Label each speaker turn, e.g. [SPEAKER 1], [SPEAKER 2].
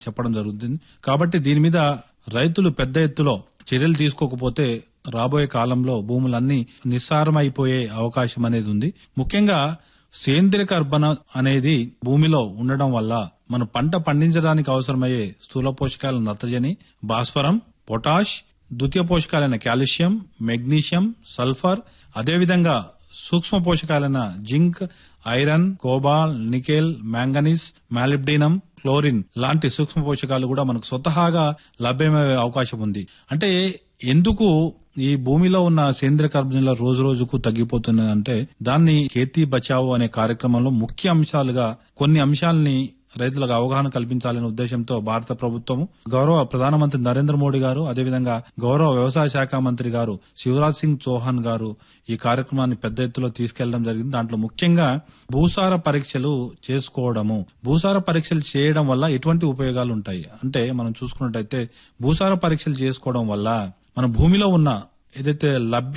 [SPEAKER 1] చెప్పడం జరుగుతుంది కాబట్టి దీని మీద రైతులు పెద్ద ఎత్తులో చర్యలు తీసుకోకపోతే రాబోయే కాలంలో భూములన్నీ నిస్సారమైపోయే అవకాశం అనేది ఉంది ముఖ్యంగా సేంద్రియ కర్బన అనేది భూమిలో ఉండడం వల్ల మన పంట పండించడానికి అవసరమయ్యే స్థూల పోషకాల నత్రజని భాస్వరం పొటాష్ ద్వితీయ పోషకాలైన కాల్షియం మెగ్నీషియం సల్ఫర్ అదేవిధంగా సూక్ష్మ పోషకాలైన zinc iron cobalt nickel manganese molybdenum chlorine లాంటి సూక్ష్మ పోషకాలు కూడా మనకు స్వతహాగా లభ్యమయ్యే అవకాశం ఉంది అంటే ఎందుకు ఈ భూమిలో ఉన్న సేంద్రియ కర్బనిల రోజు రోజుకు తగ్గిపోతున్నది అంటే దాన్ని ఖేతీ బచావో అనే కార్యక్రమంలో ముఖ్య అంశాలుగా కొన్ని అంశాలని రైతులకు అవగాహన కల్పించాలనే ఉద్దేశంతో భారత ప్రభుత్వం గౌరవ ప్రధానమంత్రి నరేంద్ర మోడీ గారు అదేవిధంగా గౌరవ వ్యవసాయ శాఖ మంత్రి గారు శివరాజ్ సింగ్ చౌహాన్ గారు ఈ కార్యక్రమాన్ని పెద్ద ఎత్తులో తీసుకెళ్లడం జరిగింది దాంట్లో ముఖ్యంగా భూసార పరీక్షలు చేసుకోవడము భూసార పరీక్షలు చేయడం వల్ల ఎటువంటి ఉపయోగాలు ఉంటాయి అంటే మనం చూసుకున్నట్టయితే భూసార పరీక్షలు చేసుకోవడం వల్ల మన భూమిలో ఉన్న ఏదైతే లభ్య